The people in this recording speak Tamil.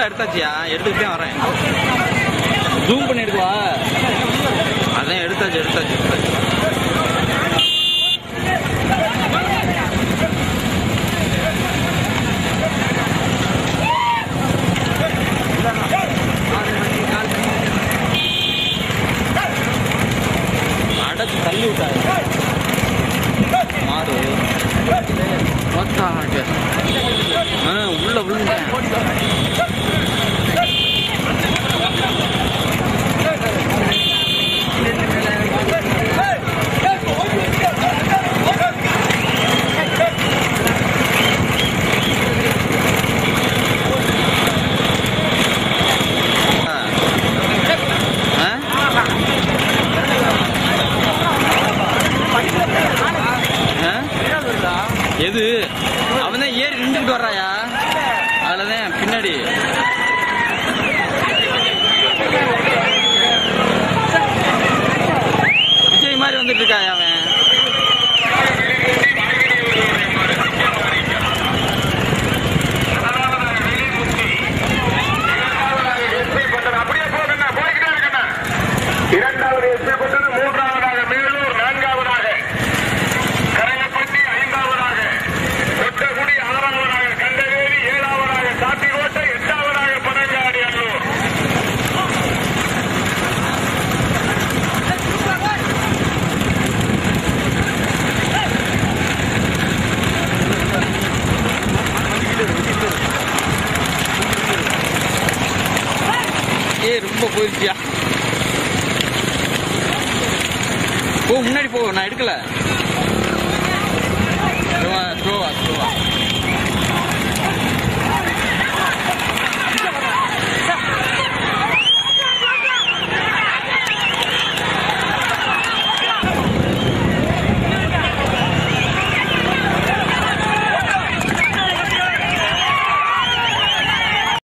ஃபுல்லா எடுத்தாச்சியா எடுத்துக்கிட்டே வரேன் ஜூம் பண்ணி எடுக்கவா அதான் எடுத்தாச்சு எடுத்தாச்சு எடுத்தாச்சு அடைச்சு தள்ளி விட்டாரு மாடு பார்த்தா ஆ உள்ள விழுந்தேன் ஆ? ஆ? எது அவன் தான் ஏறி நின்றுட்டு வர்றாயா அதுலதான் பின்னாடி விஜய் மாதிரி வந்துட்டு இருக்காயா அவன் அப்படியே போகண்ணா போய்கிட்டே இருக்கண்ணா இரண்டாவது எஸ்பி பட்டது மூன்றாவதாக மேலூர் நான்காவதாக கரையப்பட்டி ஐந்தாவதாக கொட்டகுடி ஆறாவதாக கண்டவேரி ஏழாவதாக சாத்திகோட்டை எட்டாவதாக பனங்காடி அல்லூர் ஏ ரொம்ப போயிருச்சியா போ முன்னாடி போ நான் எடுக்கல ஸ்லோவா ஸ்லோவா